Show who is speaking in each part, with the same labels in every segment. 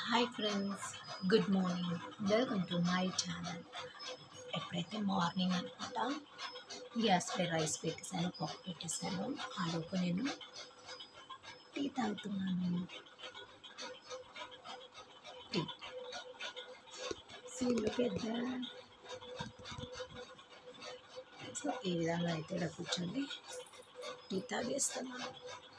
Speaker 1: Hi friends good morning welcome to my channel ఎప్పుడైతే morning అనమాట gas పై rice పెట్టేశాను పప్పు పెట్టేశాను ఆ లోపు నేను టీ తాగుతున్నాను టీ సీలు పెద్ద సో ఈ విధంగా అయితే ఇక్కడ కూర్చొని టీ తాగేస్తున్నాను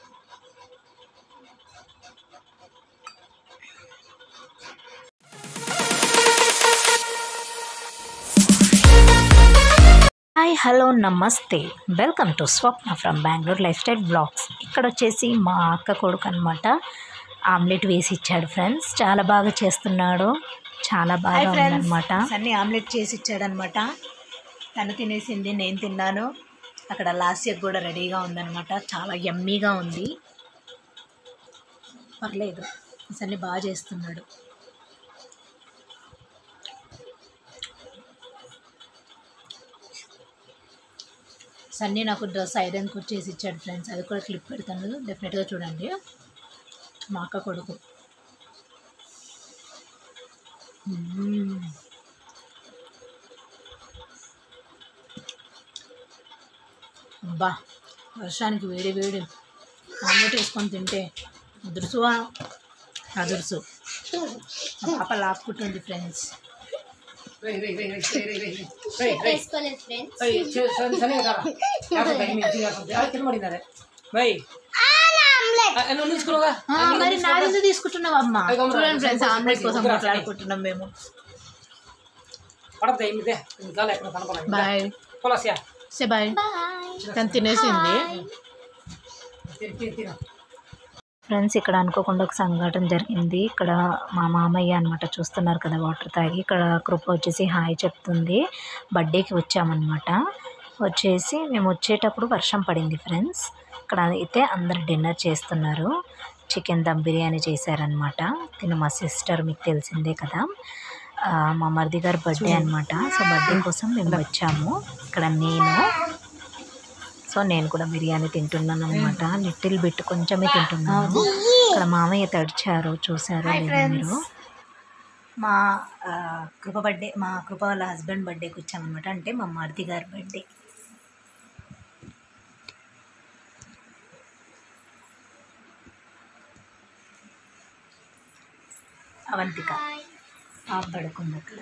Speaker 1: హాయ్ హలో నమస్తే welcome to Swapna from Bengaluru life style blogs ఇక్కడ వచ్చేసి మా అక్క కొడుకు అనమాట ఆమ్లెట్ వేసి ఇచ్చాడు ఫ్రెండ్స్ చాలా బాగా చేస్తున్నాడు చాలా బాగా ఉందన్నమాట
Speaker 2: అన్ని ఆమ్లెట్ చేసి ఇచ్చాడనమాట తను తినేసింది నేను తిన్నాను అక్కడ లాస్యకు కూడా రెడీగా ఉందన్నమాట చాలా యమ్మీగా ఉంది పర్లేదు సన్ని బాగా చేస్తున్నాడు సన్నీ నాకు డ్రెస్ ఐరన్ కుర్చేసి ఇచ్చాడు ఫ్రెండ్స్ అది కూడా క్లిప్ పెడతాను డెఫినెట్గా చూడండి మా అక్క కొడుకు మ్మ్. అబ్బా వర్షానికి వేడి వేడి ఆమ్లెట్ వేసుకొని తింటే అదురుసువా అదురుసు మా పాప లాక్కుంటుంది ఫ్రెండ్స్ మరి నాడెందుకు తీసుకుంటున్నావు అమ్మా చూడండి ఫ్రెండ్స్ ఆమ్లెట్ కోసం మాట్లాడుకుంటున్నాం మేము బాయ్ సే బాయ్ తను తినేసింది
Speaker 1: ఫ్రెండ్స్ ఇక్కడ అనుకోకుండా ఒక సంఘటన జరిగింది ఇక్కడ మా మామయ్య అనమాట చూస్తున్నారు కదా వాటర్ తాగి ఇక్కడ కృప వచ్చేసి హాయ్ చెప్తుంది బర్త్డేకి వచ్చామన్నమాట వచ్చేసి మేము వచ్చేటప్పుడు వర్షం పడింది ఫ్రెండ్స్ ఇక్కడ అయితే అందరు డిన్నర్ చేస్తున్నారు చికెన్ దమ్ బిర్యానీ చేశారనమాట తిను మా సిస్టర్ మీకు తెలిసిందే కదా ఆ, మా మరిది గారి బర్త్డే అనమాట సో బర్త్డే కోసం మేము వచ్చాము ఇక్కడ నేను సో నేను కూడా బిర్యానీ తింటున్నాను అనమాట లిటిల్ బిట్ కొంచెమే తింటున్నాను ఇక్కడ మామయ్య తడిచారు చూసారు
Speaker 2: హాయ్
Speaker 1: లేదా
Speaker 2: ఫ్రెండ్స్
Speaker 1: మీరు
Speaker 2: మా ఆ, కృప బర్త్డే మా కృప వాళ్ళ హస్బెండ్ బర్త్డేకి వచ్చామన్నమాట అంటే మా మారుతి గారి బర్త్డే అవంతిక ఆ పడుకున్నట్లు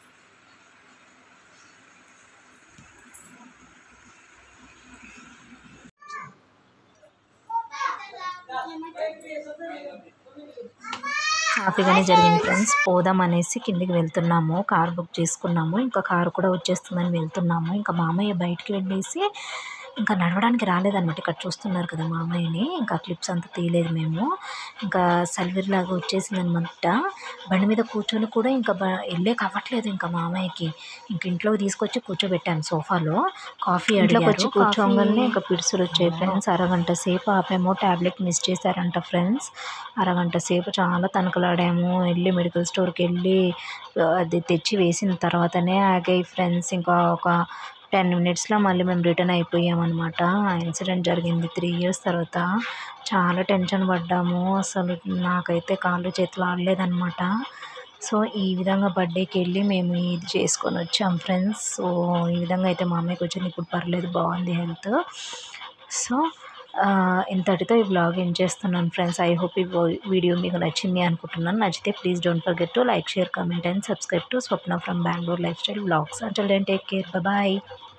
Speaker 1: హ్యాపీగానే జరిగింది ఫ్రెండ్స్ పోదాం అనేసి కిందికి వెళ్తున్నాము కార్ బుక్ చేసుకున్నాము ఇంకా కారు కూడా వచ్చేస్తుందని వెళ్తున్నాము ఇంకా మామయ్య బయటికి వెళ్ళేసి ఇంకా నడవడానికి రాలేదన్నమాట ఇక్కడ చూస్తున్నారు కదా మామయ్యని ఇంకా క్లిప్స్ అంతా తీయలేదు మేము ఇంకా సల్వీర్ లాగా వచ్చేసింది అనమాట బండి మీద కూర్చొని కూడా ఇంకా బ వెళ్ళే కావట్లేదు ఇంకా మామయ్యకి ఇంక ఇంట్లోకి తీసుకొచ్చి కూర్చోబెట్టాను సోఫాలో కాఫీ ఇంట్లోకి వచ్చి కూర్చోగానే ఇంకా పిడుసులు వచ్చాయి ఫ్రెండ్స్ అరగంట సేపు ఆపేమో ట్యాబ్లెట్ మిస్ చేశారంట ఫ్రెండ్స్ అరగంట సేపు చాలా తనకలాడాము వెళ్ళి మెడికల్ స్టోర్కి వెళ్ళి ఆ, అది తెచ్చి వేసిన తర్వాతనే ఆగాయి ఫ్రెండ్స్ ఇంకా ఒక టెన్ మినిట్స్లో మళ్ళీ మేము రిటర్న్ అయిపోయామన్నమాట ఆ ఇన్సిడెంట్ జరిగింది త్రీ ఇయర్స్ తర్వాత చాలా టెన్షన్ పడ్డాము అసలు నాకైతే కాళ్ళు చేతులు ఆడలేదన్నమాట సో ఈ విధంగా బర్త్డేకి వెళ్ళి మేము ఇది చేసుకొని వచ్చాం ఫ్రెండ్స్ సో ఈ విధంగా అయితే మా అమ్మాయికి వచ్చింది ఇప్పుడు పర్లేదు బాగుంది హెల్త్ సో ఆ, ఇంతటితో ఈ బ్లాగ్ ఏం చేస్తున్నాను ఫ్రెండ్స్ ఐ హోప్ ఈ వీడియో మీకు నచ్చింది అనుకుంటున్నాను నచ్చితే please don't forget to like share comment and subscribe to Swapna from Bengaluru life style blogs until then take care bye